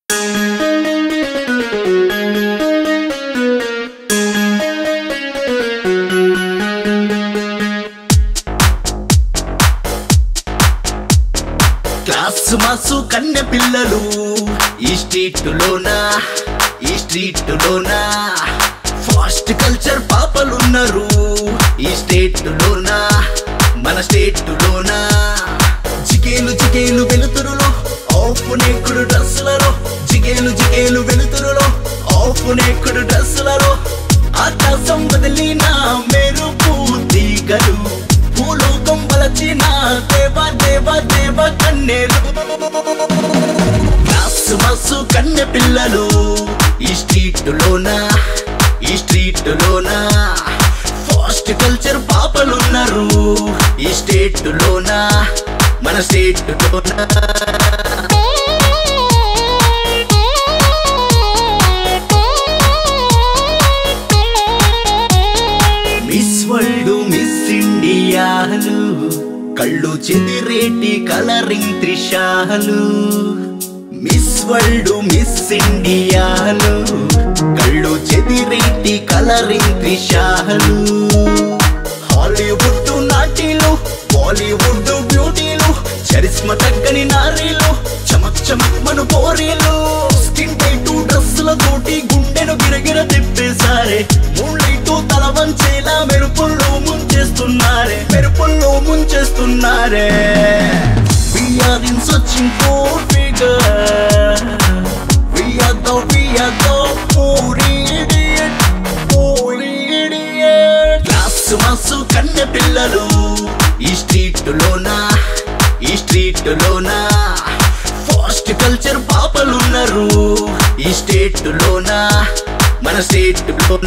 Mass కన్నె పిల్లలు ఈ స్ట్రీట్ ఈ స్ట్రీట్ ఫాస్ట్ కల్చర్ పాపలున్నారు ఈ స్టేట్ మన స్టేట్ జిగేలు జిగేలు వెలుతురులో ఆఫ్ నేకుడు డ్రెస్సులలో జిగేలు జిగేలు వెలుతురులో ఆఫ్ నేకుడు డ్రెస్సులలో ఆకాశం వదిలిన మెరుపు తీగలు భూలోకం వలచిన దేవ దేవ దేవ కన్నెలు క్లాస్ బస్సు కన్నె పిల్లలు ఈ స్ట్రీట్ ఈ స్ట్రీట్ ఫాస్ట్ కల్చర్ పాపలున్నారు ఈ స్టేట్ మన స్టేట్ మిస్ వరల్డ్ మిస్ ఇండియాలు కళ్ళు చెదిరేటి కలరింగ్ త్రిషాలు మిస్ వరల్డ్ మిస్ ఇండియాలు కళ్ళు చెదిరేటి కలరింగ్ త్రిషాలు హాలీవుడ్ నాటిలు బాలీవుడ్ బ్యూటీలు చరిస్మ తగ్గని నారీలు చమక్ చమక్ మను పోరీలు స్కిన్ టైటు డ్రెస్సుల తోటి గుండెను గిరగిర తిప్పేసారే మూళ్ళైటు తల వంచేలా మెరుపుల్లో ముంచేస్తున్నారే మెరుపుల్లో ముంచేస్తున్నారే We are in searching for figure We are the, we are the poor idiot Poor idiot class mass కన్నె పిల్లలు ఈ స్ట్రీట్ ఈ స్ట్రీట్ ఫాస్ట్ కల్చర్ పాపలున్నారు ఈ స్టేట్ మన స్టేట్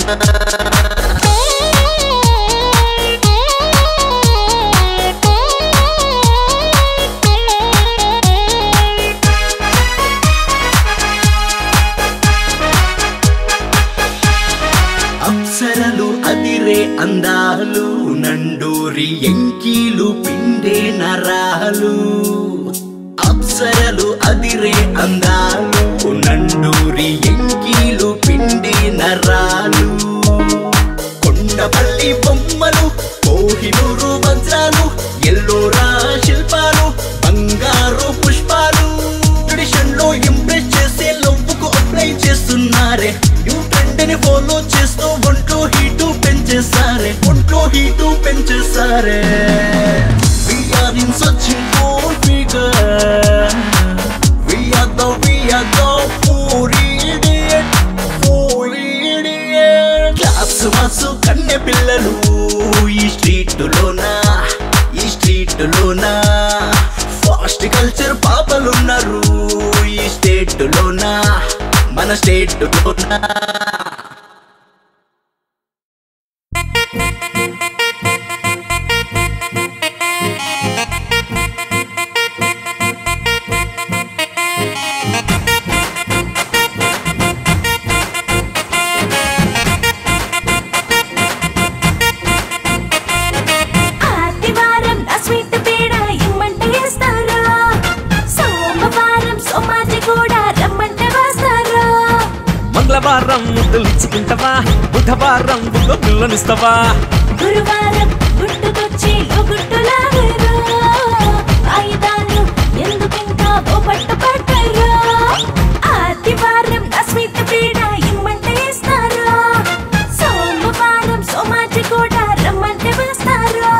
అప్సరలు అదిరే అందాలు నండూరి ఎంకీలు పిండే నరాలు అప్సరలు అదిరే అందాలు నండూరి ఎంకీలు పిండే నరాలు కొండపల్లి బొమ్మలు కోహినూరు వజ్రాలు ఎల్లోరా శిల్పాలు బంగారు పుష్పాలు ట్రెడిషన్ లో ఇంప్రెస్ చేసే లవ్వుకు అప్లై చేస్తున్నారే న్యూ ట్రెండ్ ని ఫాలో చేస్తూ ఒంట్లో హీటు పెంచేసారే ఒంట్లో హీటు పెంచేసారే we are in searching for figure we are the we are the for idiot for idiot class mass కన్నె పిల్లలు ఈ స్ట్రీట్ ఈ స్ట్రీట్ ఫాస్ట్ కల్చర్ పాపలున్నారు ఈ స్టేట్ మన స్టేట్ ఆదివారం నా స్వీట్ పేడ ఇమ్మంటే ఇస్తారా సోమవారం సోమాజి కూడా రమ్మంటే వస్తారా మంగళవారం ముద్దులిచ్చుకుంటావా బుధవారం బుగ్గ పిల్లనిస్తావా గురువారం గుట్టుకొచ్చి గుట్టులాగరా ఆయుధాలు ఎందుకింకా ఓ పట్టు పట్టరా ఆదివారం నా స్వీట్ పేడ ఇమ్మంటే ఇస్తారా సోమవారం సోమాజి కూడా రమ్మంటే వస్తారా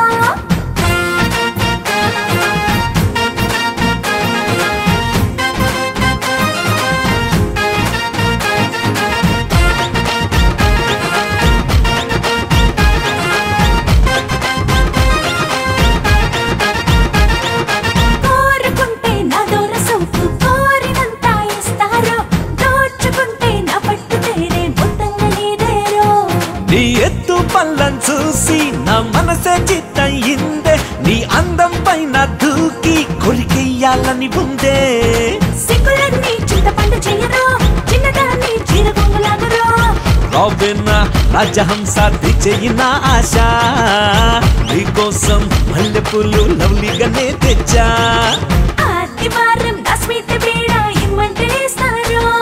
కోరుకుంటే నా దూర సొంపు కోరినంత ఇస్తారో దోచుకుంటే నా పట్టు తేరే మొత్తంగా నీదేరో నీ ఎత్తు పల్లం చూసి నా మనసే చిత్తయిందే నీ అందం పైన దూకి కొరికెయ్యాలని ఉందే సిగ్గులన్నీ చింతపండు చెయ్యరో చిన్నదాన్ని చీర కొంగులాగరో రావేనా రాజహంస చెయ్యిన ఆశ నీకోసం మల్లెపూలు లవ్లీగానే తెచ్చా ఆదివారం నా స్వీట్ బీడ ఇమ్మంటే ఇస్తారో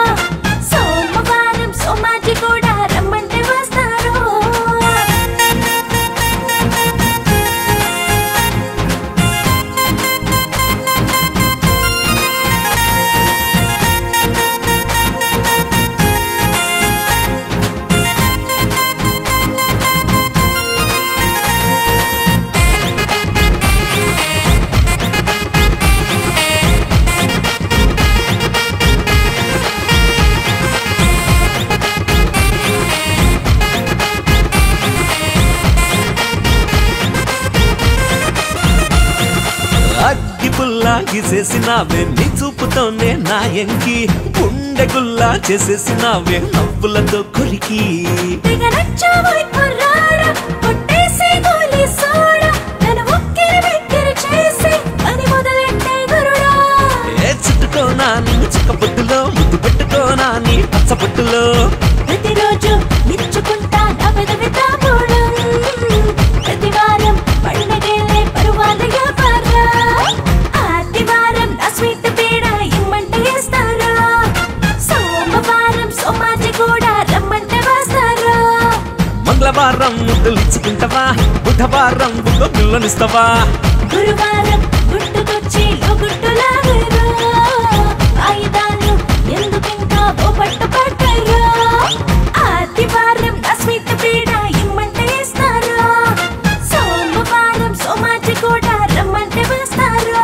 గీసేసినావే నీ చూపుతోనే నా ఎంకి గుండె గుల్లా చేసేసినావే నవ్వులతో కొరికి తెగ నచ్చావోయ్ కుర్రాడా, కొట్టేసి గోలి సోడా, నన్ను ఉక్కిరి బిక్కిరి చేసి పని మొదలెట్టే గురుడా. ఏ చుట్టుకోనా నిన్ను చిక్కబొట్టులో ముద్దు పెట్టుకోనా నీ పచ్చబొట్టులో ప్రతిరోజు నిలుచుకుంటా నా పెదవి తాపూడం. ప్రతి వారం పండగేలే పరువాల వ్యాపారా. ఆదివారం నా స్వీట్ పీడ ఇమ్మంటే ఇస్తారా సోమవారం సోమాజి కూడా రమ్మంటే వస్తారా మంగళవారం ముద్దులు ఇచ్చుకుంటావా బుధవారం బుగ్గ పిల్లనిస్తావా గురువారం గుట్టుకొచ్చి గుట్టులాగరా ఆయుధాలు ఎందుకింకా ఓ పట్టు పట్టరా ఆదివారం నా స్వీట్ పీడ ఇమ్మంటే ఇస్తారా సోమవారం సోమాజి కూడా రమ్మంటే వస్తారా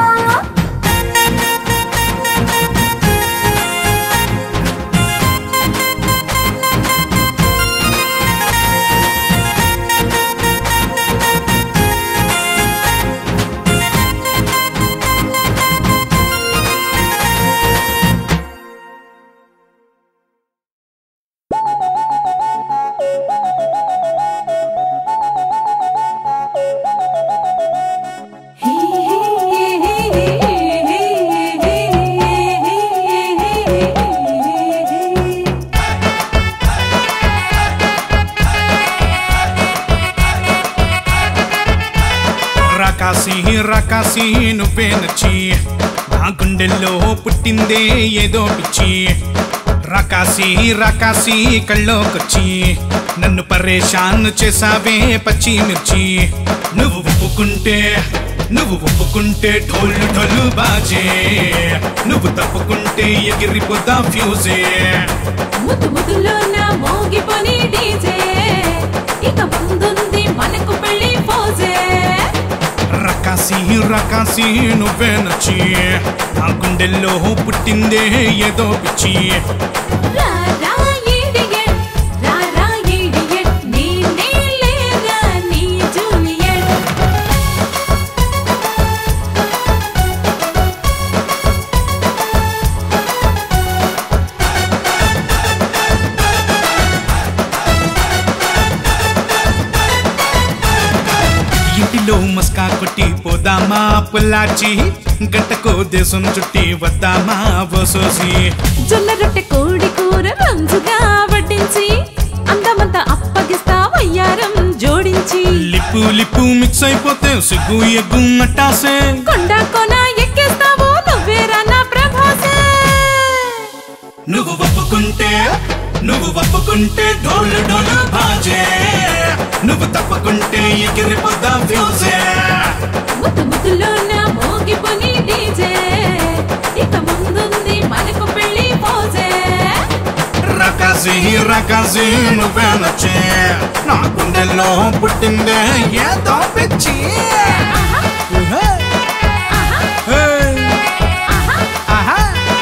రకాసి రకాసి నువ్వే నచ్చి నా గుండెల్లో పుట్టిందే ఏదో పిచ్చి రకాసి రకాసి కళ్ళోకొచ్చి నన్ను పరేషాన్ చేసావే పచ్చి మిర్చి నువ్వు ఒప్పుకుంటే నువ్వు ఒప్పుకుంటే ఢోలు ఢోలు బాజే నువ్వు తప్పుకుంటే ఎగిరిపోతా ఫ్యూజే ముద్దు ముద్దులో నా మోగిపోని డీజే ఇక ముందుంది మనకు పెళ్లి పోజే రకాసి రకాసి నువ్వే నచ్చి నా గుండెల్లో పుట్టిందే ఏదో పిచ్చి రా రా ఇడియట్ రా రా ఇడియట్ నేనే లేరా నీ జూలియట్ ఇంటిలో మస్కా కొట్టి పోదామా పుల్లాచి గంటకో దేశం చుట్టి వద్దామా వసోసి జొన్న రొట్టె కోడి కూర రంజుగా వడ్డించి అందమంతా అప్పగిస్తా వయ్యారం జోడించి లిప్పు లిప్పు మిక్స్ అయిపోతే సిగ్గు ఎగ్గు మట్టాసే కొండ కొన ఎక్కేస్తావు నువ్వేరా నా ప్రభాసే నువ్వు ఒప్పుకుంటే నువ్వు ఒప్పుకుంటే డోలు డోలు బాజే నువ్వు తప్పకుంటే ఎగిరిపోతా ఫ్యూజే ముద్దు ముద్దులో నా మోగిపోని డీజే ఇక ముందుంది మనకు పెళ్లి పోజే రకాసి రకాసి నువ్వే నచ్చే నా గుండెల్లో పుట్టిందే ఏదో పిచ్చి హే. ఆహా.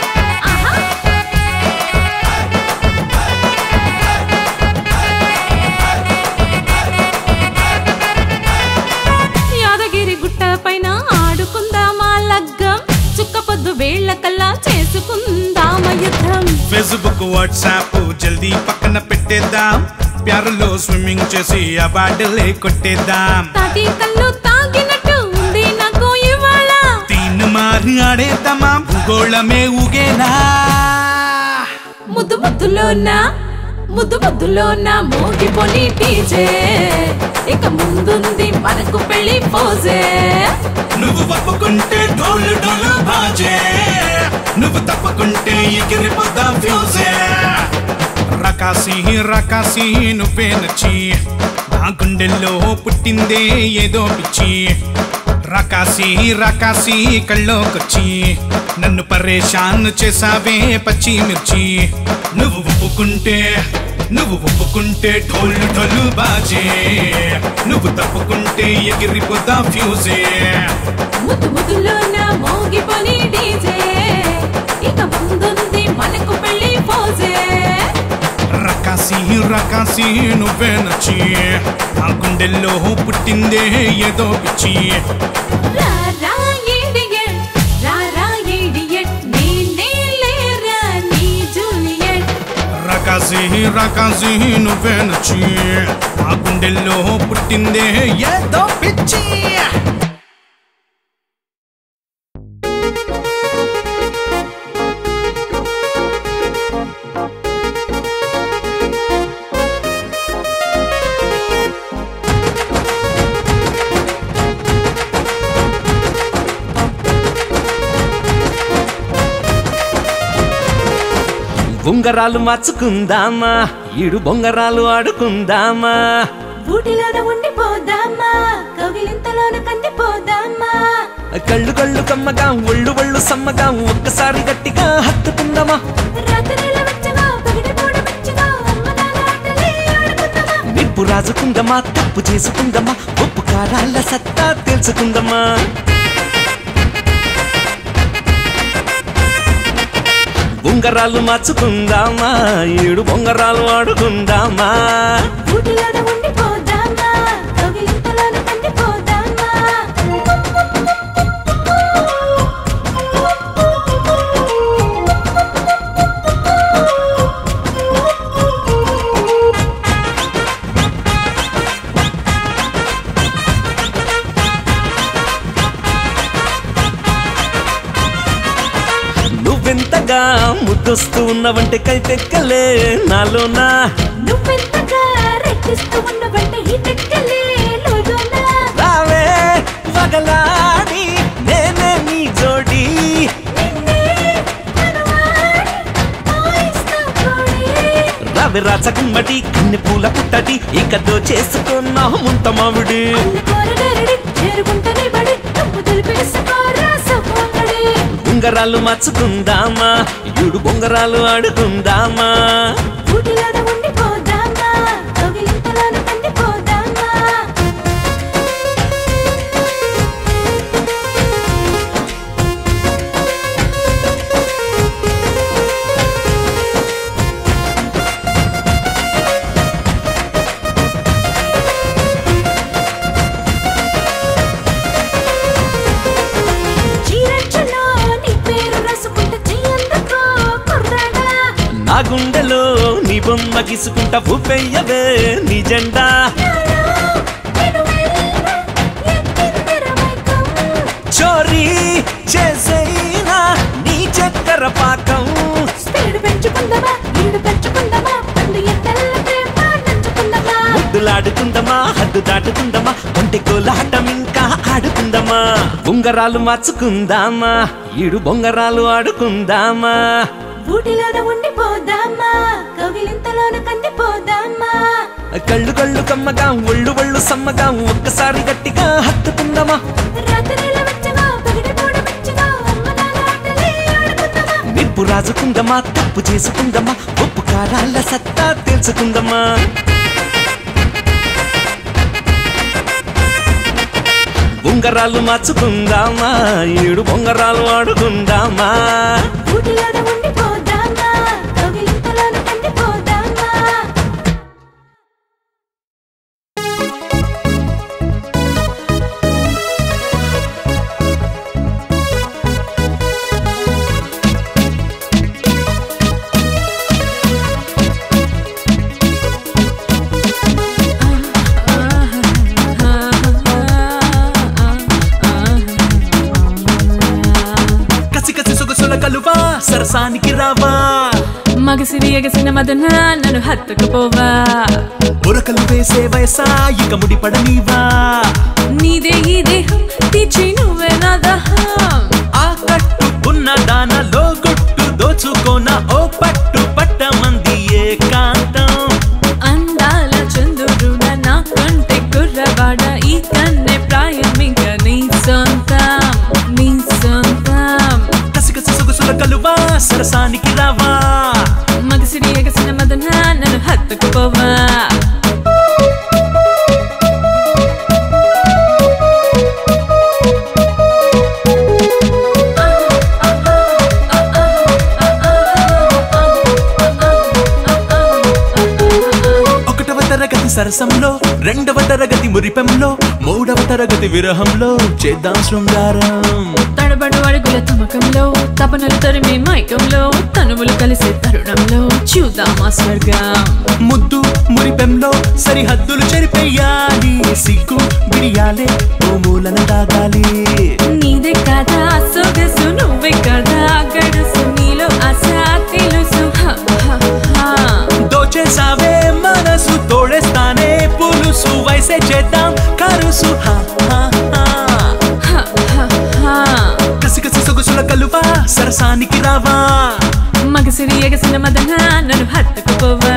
యాదగిరి గుట్ట పైన ఆడుకుందామా లగ్గం చుక్క పొద్దు వేళ్ల కల్లా చేసుకుందామ యుద్ధం ఫేస్బుక్ వాట్సాప్ జల్దీ పక్కన పెట్టేద్దాం ప్యారులో స్విమ్మింగ్ చేసి అవార్డులే కొట్టేద్దాం తాటి కళ్ళు తాగినట్టు ఉంది నాకు ఇవాళ తీన్ మారి ఆడేద్దామా భూగోళమే ఊగేనా ముద్దు ముద్దులోన ముద్దు ముద్దులోన మోగిపోని టీజే ఇక ముందుంది మనకు పెళ్లి పోజే నువ్వు ఒప్పుకుంటే డోలు డోలు బాజే నువ్వు తప్పకుంటే ఎగిరిపోతా ఫ్యూజే రకాసి రకాసి నువ్వే నచ్చి నా గుండెల్లో పుట్టిందే ఏదో పిచ్చి రకాసి రకాసి కళ్ళోకొచ్చి నన్ను పరేషాన్ చేసావే పచ్చి మిర్చి నువ్వు ఒప్పుకుంటే నువ్వు ఒప్పుకుంటే ఢోలు ఢోలు బాజే నువ్వు తప్పుకుంటే ఎగిరిపోతా ఫ్యూజే ముద్దు ముద్దులోన మోగిపోని డీజే ఇక ముందుంది మనకు పెళ్లి పోజే రకాసి రకాసి నువ్వే నచ్చి నా గుండెల్లో పుట్టిందే ఏదో పిచ్చి రా రా ఇడియట్ రా రాకాసి రాకాసి నువ్వే నచ్చి ఆ గుండెల్లో పుట్టిందే ఏదో పిచ్చి ఉంగరాలు మార్చుకుందామా ఈడు బొంగరాలు ఆడుకుందామా ఊటిలోన ఉండిపోదామా కవిలింతలోన కందిపోదామా కళ్ళు కళ్ళు కమ్మగా ఒళ్ళు ఒళ్ళు సమ్మగా ఒక్కసారి గట్టిగా హత్తుకుందామా రాత్రిల వెచ్చగా పగిడి పూడ వెచ్చగా అమ్మ నాన్న ఆటలే ఆడుకుందామా నిప్పు రాజుకుందమా తప్పు చేసుకుందమా ఉప్పు కారాల సత్తా తెలుసుకుందమా ఉంగరాలు మార్చుకుందామా ఈడు బొంగరాలు ఆడుకుందామా ఊటిలోన ఉండిపోదామా కవిలింతలోన కందిపోదామా నువ్వెంతగా ముద్దొస్తూ ఉన్నవంటే కైపెక్కలే నాలోనా నువ్వెంతగా రెక్కిస్తూ ఉన్నవంటే ఈ తెక్కలే లోలోనా రావే వగలాడి నేనే నీ జోడి నిన్నే కనవాడి ఆయిస్తా కోడి రవి రాచకుమ్మటి కన్నె పూల పుట్టటి ఇకతో చేసుకున్నా ముంత మావిడి కోరగరడి చేరుకుంటనే బడి తప్పు తెలిపేసుకోరా సపోంగడి ఉంగరాలు మార్చుకుందామా ఈడు బొంగరాలు ఆడుకుందామా ఊటిలోన ఉండిపోదామా కవిలింతలోన కందిపోదామా చీరచ్చులో నీ పేరు రాసుకుంటే చెయ్యందుకో కుర్రాడా నా గుండెలో నీ బొమ్మ గీసుకుంటా ఊపెయ్యవే నీ జెండా నేను వెళ్ళా ఎక్కిందిర మైకం చోరీ చేసైనా నీ చక్కెర పాకం స్పీడ్ పెంచుకుందామా ఈడు పెంచుకుందామా పండు ఎత్తల్ల ప్రేమ నంచుకుందామా ముద్దులాడుకుందామా హద్దు దాటుకుందామా ఒంటి కోలాటం ఇంకా ఆడుకుందామా ఉంగరాలు మార్చుకుందామా ఈడు బొంగరాలు ఆడుకుందామా ఊటిలోన ఉండిపోదామా కవిలింతలోన కందిపోదామా కళ్ళు కళ్ళు కమ్మగా ఒళ్ళు ఒళ్ళు సమ్మగా ఒక్కసారి గట్టిగా హత్తుకుందామా రాత్రిల వెచ్చగా పగిడి పూడ వెచ్చగా అమ్మ నాన్న ఆటలే ఆడుకుందామా నిప్పు రాజుకుందమా తప్పు చేసుకుందమా ఉప్పు కారాల సత్తా తెలుసుకుందమా ఉంగరాలు మార్చుకుందామా ఈడు బొంగరాలు ఆడుకుందామా ఊటిలోన ఉండిపోదామా కవిలింతలోన కందిపోదామా కసి కసి సొగసుల కలువా సరసానికి రావా మగసిరి ఎగసిన మదన నన్ను హత్తుకుపోవా ఉరకలు వేసే వయసా ఇక ముడిపడనీవా నీదే ఈ దేహం తీర్చి నువ్వే నా దహం ఆ కట్టుకున్న దానలో గుట్టు దోచుకోన ఓ పట్టు పట్టమంది ఏకాంతం అందాల చంద్రుడ నా కంటే కుర్రవాడ ఈ కన్నె ప్రాయం ఇంక నీ సొంతం నీ సొంతం కసి కసి సొగసుల కలువా సరసానికి రావా మగసిరి ఎగసిన మదన నన్ను హత్తుకుపోవా ఒకటవ తరగతి సరసంలో రెండవ తరగతి మురిపెంలో మూడవ తరగతి విరహంలో చేద్దాం శృంగారం తడబడు అడుగుల తమకంలో తపనలు తరిమే మైకంలో తనువులు కలిసే తరుణంలో చూద్దాం చూద్దామా స్వర్గం ముద్దు మురిపెంలో సరిహద్దులు చెరిపెయ్యాలి సిగ్గు బిడియాలే ఓ మూలన దాగాలి నీదే కదా సొగసు నువ్వే కదా గడుసు నీలో ఆశ తెలుసు హ, హ, హ. దోచేసావే మనసు తోడేస్తానే పులుసు వయసే చేద్దాం కరుసు హా, హా, హా. హ, హ, హ. కసికసి సొగసుల కలువా సరసానికి రావా మగసిరి ఎగసిన మదన నన్ను హత్తుకుపోవా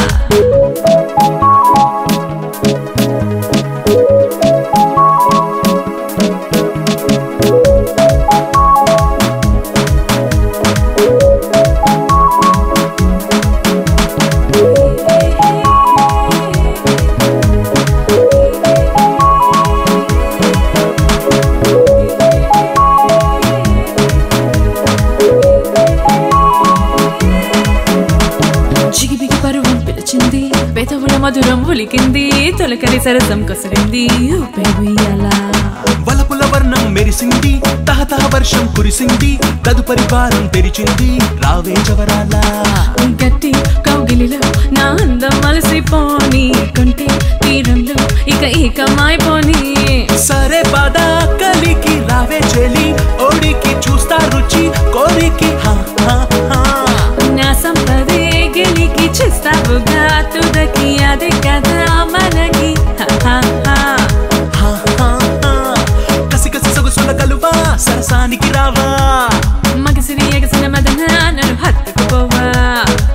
చిగిబిగి పరువం పిలిచింది పెదవుల మధురం ఉలికింది తొలకరి సరసం కొసరింది ఊపే ఉయ్యాలా వలపుల వర్ణం మెరిసింది తహతహ వర్షం కురిసింది తదుపరి వారం తెరిచింది రావే జవరాలా గట్టి కౌగిలిలో నా అందం అలసిపోని కొంటే తీరంలో ఇక ఏకమైపోని సరే పద కలికి రావే చెలి ఓడికి చూస్తా రుచి కోరికి హా, హా, హా. నా సంపదే గెలికి చేస్తావుగా తుదకి అదే కదా మనకి హ, హ, హ. హా, హా, హా. కసి కసి సొగసుల కలువా సరసానికి రావా మగసిరి ఎగసిన మదన నన్ను హత్తుకుపోవా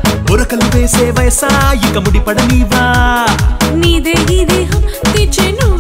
ఉరకలు వేసే వయసా ఇక ముడిపడనీవా నీదే ఈ దేహం తెచ్చి నువ్వు